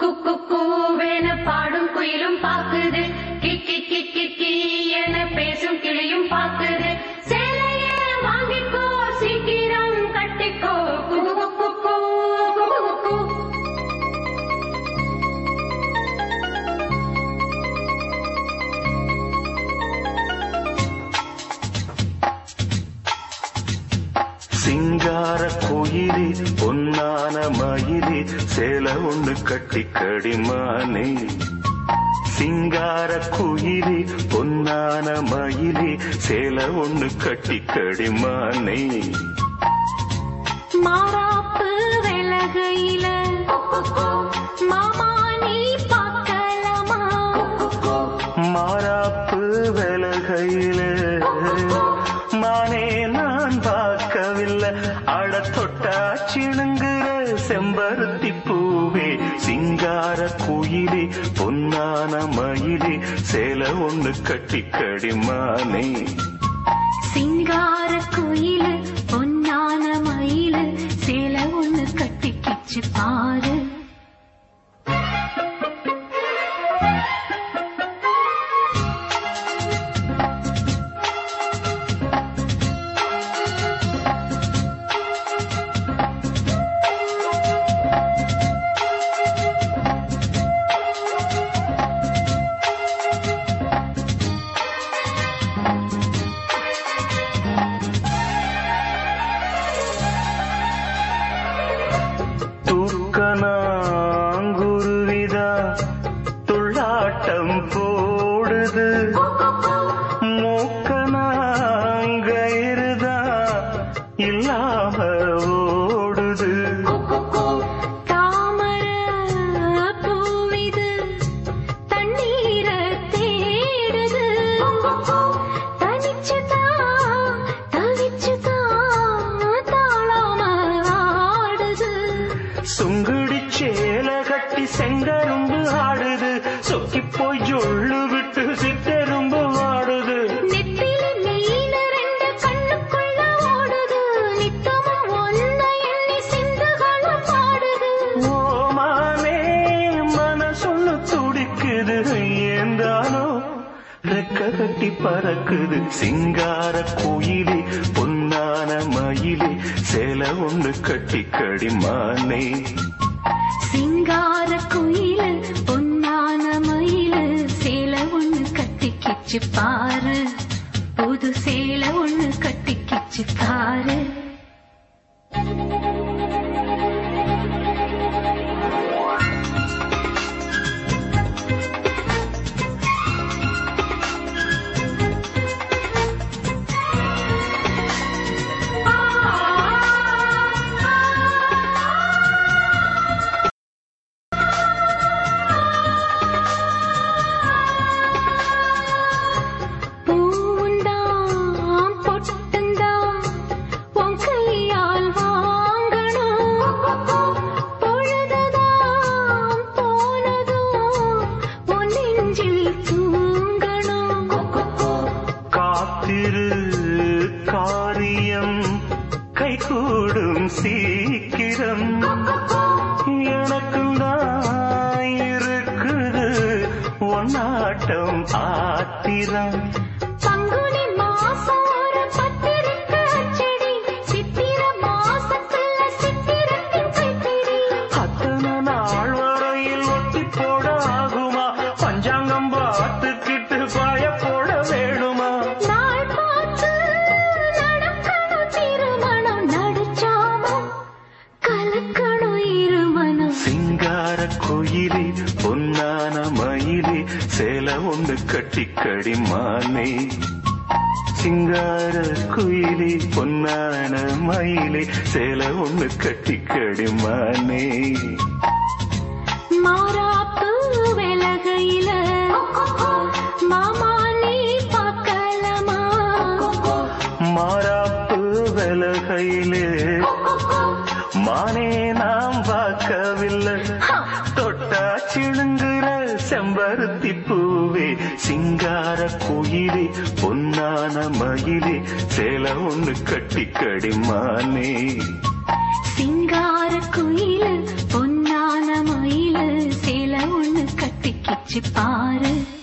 குக்கு கூவென பாடும் குயிலும் பாக்குது கிக்கி கிக்கி கீ என பேசும் கிளியும் பாக்குது சேலைய வாங்கிக்கோ சீக்கிரம் கட்டிக்கோ குகு குக்கு கூ, குகு குக்கு. சிங்கார கோயிலே பொன்னான மயிலே சேல ஒண்ணு கட்டி கடிமானே சிங்கார கோயிலே பொன்னான மயிலே சேல ஒண்ணு கட்டி கடிமானே மாறாப்பு விலகையில மாமா நீ பார்க்கலாமா மாறாப்பு விலகையில மானே நான் பார்க்கவில்லை அட தொட்டா சிணுங்குற செம்பருத்தி பூவே சிங்கார குயிலே பொன்னான மயிலே சேல ஒண்ணு கட்டி கடிமானே சிங்கார குயில பொன்னான மயில சேல ஒண்ணு கட்டிக்கிச்சு பாரு தூக்கனாங்குருவிதா துள்ளாட்டம் போடுது மூக்கனாங்கயிருதா இல்லாம ஓடுது தாமர பூவிது தண்ணீர தேடுது தனிச்சுதா தவிச்சுதா தாளாம ஆடுது சுங்குடி சேல கட்டி செங்கரும்பு ஆடுது சொக்கி போய் ஜொள்ளு விட்டு சித்தெரும்பு ஆடுது நெத்தில மீன ரெண்டு கண்ணுக்குள்ள ஓடுது நித்தமும் ஒன்ன எண்ணி சிந்துகளும் பாடுது ஓமானே மனசொன்னு துடிக்குது ஏந்தானோ ரெக்க கட்டி பறக்குது சிங்கார கோயிலே பொன்னான மயிலே சேல ஒண்ணு கட்டி கடிமானே சிங்கார குயில பொன்னான மயில சேல ஒண்ணு கட்டிக்கிச்சு பாரு புது சேல ஒண்ணு கட்டிக்கிச்சு பாரு பூவுண்டாம் பொட்டுண்டாம் உன் கையால் வாங்கணும் பொழுதுதான் போனதும் உன் நெஞ்சில் தூங்கணும் காத்திரு காரியம் கைகூடும் சீக்கிரம் எனக்கும் தான் இருக்குது ஒன்னாட்டம் ஆத்திரம் பங்குனி மாசம் ஒரு பத்திரிக்கை செடி சித்திர மாசத்துல சித்திரத்தின் கைப்பிடி அத்தனை நாள் வரையில் ஒட்டி போட ஆகுமா பஞ்சாங்கம் பார்த்துக்கிட்டு பாய போட வேணுமா நாள் பார்த்து நடக்கணும் திருமணம் நடிச்சாமம் கலக்கணும் இருமணம் சிங்கார கோயிலே பொன்னான மயிலே சேல ஒண்ணு கட்டி கடிமானே சிங்கார குயிலே பொன்னான மயிலே சேல ஒண்ணு கட்டி கடிமானே மாறாப்பு விலகையில மாமா நீ பார்க்கலாமா மாறாப்பு விலகையிலே மானே நாம் பார்க்கவில்லை தொட்டா சிணுங்குற செம்பருத்தி பூவே சிங்கார கோயிலே பொன்னான மயிலே சேல ஒண்ணு கட்டி கடிமானே சிங்கார குயில பொன்னான மயில சே வச்சு பாரு